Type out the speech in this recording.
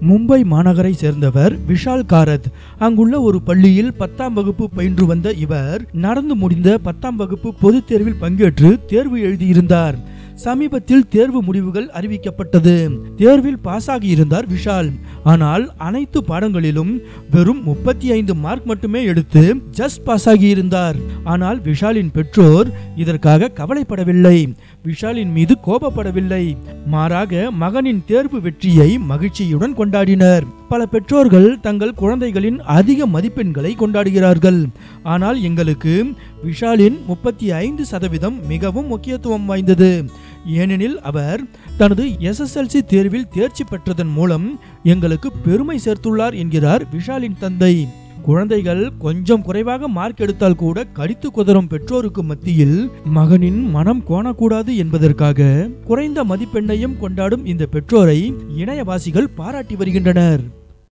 மும்பை மாநகரை சேர்ந்தவர் விஷால் காரத் அங்குள்ள ஒரு பள்ளியில் பத்தாம் வகுப்பு பயின்று வந்த இவர் நடந்து முடிந்த பத்தாம் வகுப்பு பொதுத் தேர்வில் பங்கேற்று தேர்வு எழுதியிருந்தார் சமீபத்தில் தேர்வு முடிவுகள் அறிவிக்கப்பட்டது தேர்வில் பாஸ் ஆகியிருந்தார் விஷால் ஆனால் அனைத்து பாடங்களிலும் வெறும் முப்பத்தி ஐந்து மார்க் மட்டுமே எடுத்து ஜஸ்ட் பாஸ் ஆகியிருந்தார் ஆனால் விஷாலின் பெற்றோர் இதற்காக கவலைப்படவில்லை விஷாலின் மீது கோபப்படவில்லை மாறாக மகனின் தேர்வு வெற்றியை மகிழ்ச்சியுடன் கொண்டாடினர் பல பெற்றோர்கள் தங்கள் குழந்தைகளின் அதிக மதிப்பெண்களை கொண்டாடுகிறார்கள் ஆனால் எங்களுக்கு விஷாலின் முப்பத்தி ஐந்து சதவீதம் மிகவும் முக்கியத்துவம் வாய்ந்தது ஏனெனில் அவர் தனது எஸ்எஸ்எல்சி தேர்வில் தேர்ச்சி பெற்றதன் மூலம் எங்களுக்கு பெருமை சேர்த்துள்ளார் என்கிறார் விஷாலின் தந்தை குழந்தைகள் கொஞ்சம் குறைவாக மார்க் எடுத்தால் கூட கடித்து குதறும் பெற்றோருக்கு மத்தியில் மகனின் மனம் கோணக்கூடாது என்பதற்காக குறைந்த மதிப்பெண்ணையும் கொண்டாடும் இந்த பெற்றோரை இணையவாசிகள் பாராட்டி வருகின்றனர்